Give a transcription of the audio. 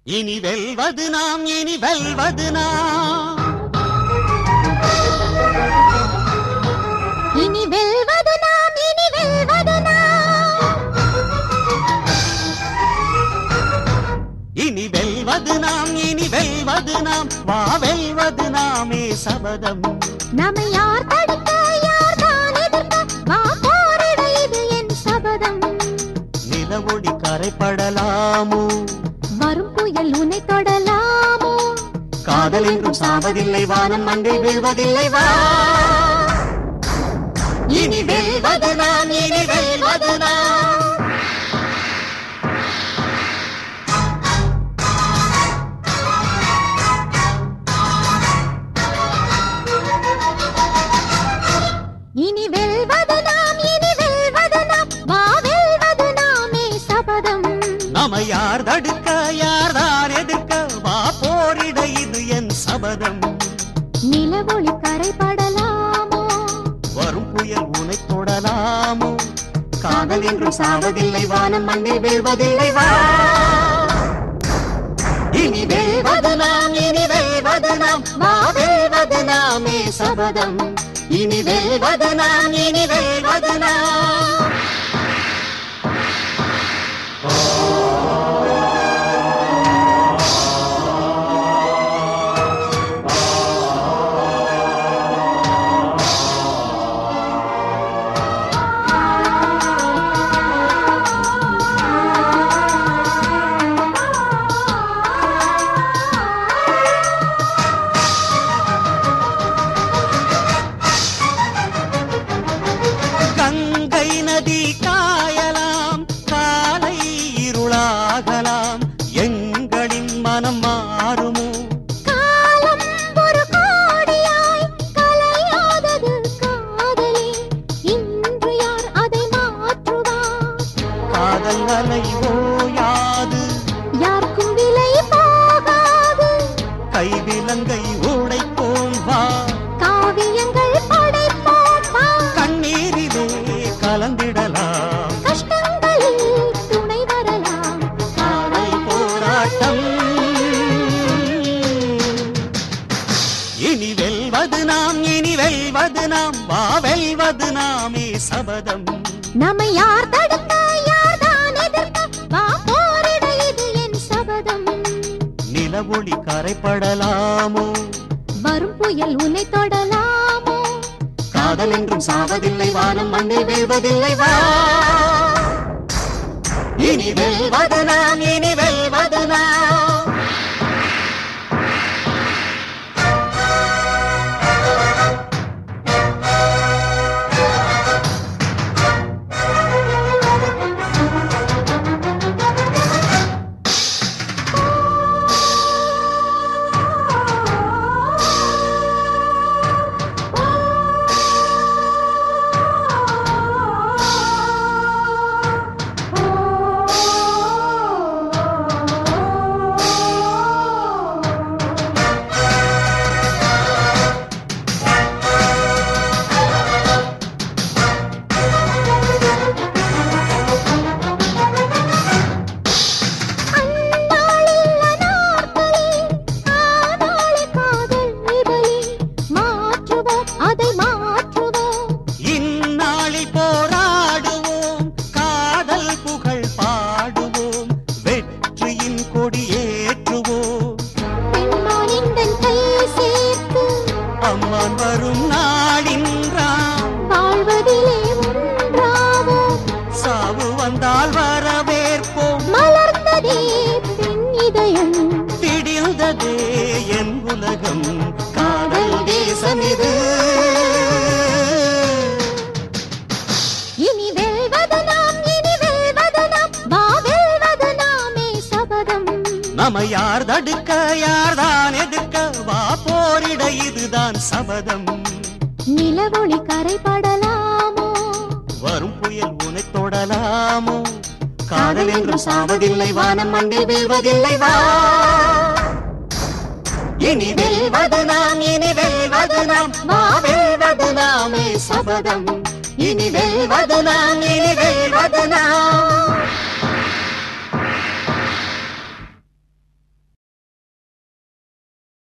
இனி வெல்வது நாம் இனி வெல்வது நாம் இனி வெல்வது நாம் இனி வெல்வது நாம் இனி வெல்வது நாம் இனி வெல்வது நாம் வா வெல்வது நாமே சபதம் நம்மை யார் தடுக்க யார் தான் எதிர்க்க வா போரிட இது என் சபதம் நிலவொளி கரைப்படலாமோ வரும் புயல் உன்னை தொடலாமோ காதல் என்றும் சாவதில்லை வானம் மண்ணில் வீழ்வதில்லை வா இனி வெல்வது நாம் இனி வெல்வது நாம் இனி வெல்வது நாம் இனி வெல்வது நாம் வா வெல்வது நாமே சபதம் நம்ம யார் தடுக்க யார் தான் எதிர்க்க வா போரிட இது என் சபதம் நிலவொளி கரைபடலாமோ வரும் புயல் உனை தொடலாமோ காதல் என்றும் சாவதில்லை வானம் மண்ணில் வீழ்வதில்லை வா இனி வெல்வது நாம் இனி வெல்வது நாம் வா வெல்வது நாமே சபதம் இனி வெல்வது நாம் இனி வெல்வது நாம் கங்கை நதி காயலாம் காலை இருளாகலாம் எங்களின் மனம் மாறுமோ காலம் ஒரு கோடியாய் கலையாதது காதலே இன்று யார் அதை மாற்றுவார் காதல் அலை ஓயாது யாருக்கும் விலை போகாது கைவிலங்கை உடைப்போம் வா காவியங்கள் படைப்போம் வா. கண்ணீரிலே கலந்திடலாம் கஷ்டங்களில் துணை வரலாம் காதல் போராட்டம் இனி வெல்வது நாம் இனி வெல்வது நாம் வா வெல்வது நாமே சபதம் நம்மை யார் தடுக்க யார் தான் எதிர்க்க வா போரிட இது என் சபதம் நிலவொளி கரைப்படலாமோ வரும் புயல் உன்னை தொடலாமோ காதல் என்றும் சாவதில்லை வானம் மண்ணில் வீழ்வதில்லை வா இனி வெல்வது நாம் இனி வெல்வது நாம் அந்நாளில் அநார்த்தலே, ஆனாளே காதல் நிழலே. மாற்றுவோம், அதை மாற்றுவோம். இந்நாளில் போராடுவோம் காதல் புகழ் பாடுவோம் வெற்றியின் கொடியேற்றுவோம் பெண்மானிந்தன் கை சேர்த்து அம்மான் வரும் நாளின்றாம் வாழ்வதிலே ஒன்றாவோம். சாவு வந்தால் வரவேற்போம் மலர்ந்ததே பெண் இதயம். பிடிந்ததே என் உலகம் காதல் தேசம் இது இனி வெல்வது நாம், இனி வெல்வது நாம். வா வெல்வது நாமே சபதம் நம்ம யார் தடுக்க யார் தான் எதிர்க்க வா போரிட இதுதான் சபதம் நிலவொளி கரைபடலாமோ வரும் புயல் உனை தொடலாமோ காதல் என்றும் சாவதில்லை வானம் மண்ணில் வீழ்வதில்லை வா இனி வெல்வது நாம் இனி வெல்வது நாம் வா வெல்வது நாமே சபதம் இனி வெல்வது நாம் இனி வெல்வது நாம்